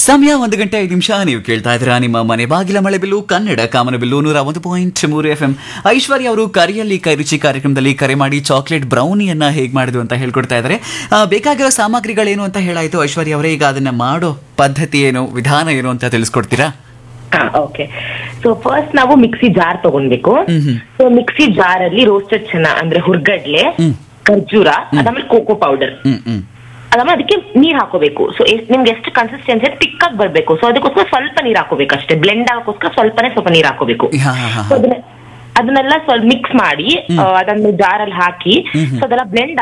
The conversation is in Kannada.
ಸಮಯ ಒಂದು ಗಂಟೆ ಐದು ನಿಮಿಷ ನೀವು ಕೇಳ್ತಾ ಇದ್ದೀರಾ ನಿಮ್ಮ ಮನೆ ಬಾಗಿಲ ಮಳೆ ಬಿಲ್ಲು ಕನ್ನಡ ಕಾಮನ ಬಿಲ್ಲು ನೂರ ಒಂದು ಪಾಯಿಂಟ್ ಮೂರು ಎಫ್ ಎಂ ಐಶ್ವರ್ಯ ಅವರು ಕರಿಯಲ್ಲಿ ಕೈರುಚಿ ಕಾರ್ಯಕ್ರಮದಲ್ಲಿ ಕರೆ ಮಾಡಿ ಚಾಕ್ಲೇಟ್ ಬ್ರೌನಿಯನ್ನ ಹೇಗೆ ಮಾಡಿದ್ರು ಅಂತ ಹೇಳ್ಕೊಡ್ತಾ ಇದ್ದಾರೆ ಆ, ಬೇಕಾಗಿರೋ ಸಾಮಗ್ರಿಗಳೇನು ಅಂತ ಹೇಳಾಯ್ತು ಐಶ್ವರ್ಯ ಅವರೇ ಈಗ ಅದನ್ನ ಮಾಡೋ ಪದ್ಧತಿ ಏನು ವಿಧಾನ ಏನು ಅಂತ ತಿಳಿಸ್ಕೊಡ್ತೀರಾ ಹಾ ಓಕೆ ಸೊ ಫಸ್ಟ್ ನಾವು ಮಿಕ್ಸಿ ಜಾರ್ ತಗೊಳ್ಬೇಕು ಹ್ಮ್. ಸೊ ಮಿಕ್ಸಿ ಜಾರ್ ಅಲ್ಲಿ ರೋಸ್ಟೆಡ್ ಚೆನ್ನ ಅಂದ್ರೆ ಹುರ್ಗಡ್ಲೆ ಹ್ಮ್. ಖರ್ಜೂರ ಅದಾದ್ಮೇಲೆ ಕೋಕೋ ಪೌಡರ್ ಹ್ಮ್ ಹ್ಮ್ ಅದಾದ್ಮೇಲೆ ಅದಕ್ಕೆ ನೀರ್ ಹಾಕೋಬೇಕು ಸೊ ನಿಮ್ಗೆ ಎಷ್ಟು ಕನ್ಸಿಸ್ಟೆನ್ಸಿ ತಿಕ್ ಆಗಿ ಬರ್ಬೇಕು ಸೊ ಅದಕ್ಕೋಸ್ಕರ ಸ್ವಲ್ಪ ನೀರ್ ಹಾಕೋಬೇಕು ಅಷ್ಟೇ ಬ್ಲೆಂಡ್ ಆಗೋಸ್ಕರ ಸ್ವಲ್ಪನೇ ಸ್ವಲ್ಪ ನೀರ್ ಹಾಕೋಬೇಕು ಹಾ, ಹಾ, ಹಾ, So ಅದನ್ನ ಅದನ್ನೆಲ್ಲ ಸ್ವಲ್ಪ ಮಿಕ್ಸ್ ಮಾಡಿ ಆ, ಅದನ್ನ ಜಾರ್ ಅಲ್ಲಿ ಹಾಕಿ ಸೊ ಅದೆಲ್ಲ ಬ್ಲೆಂಡ್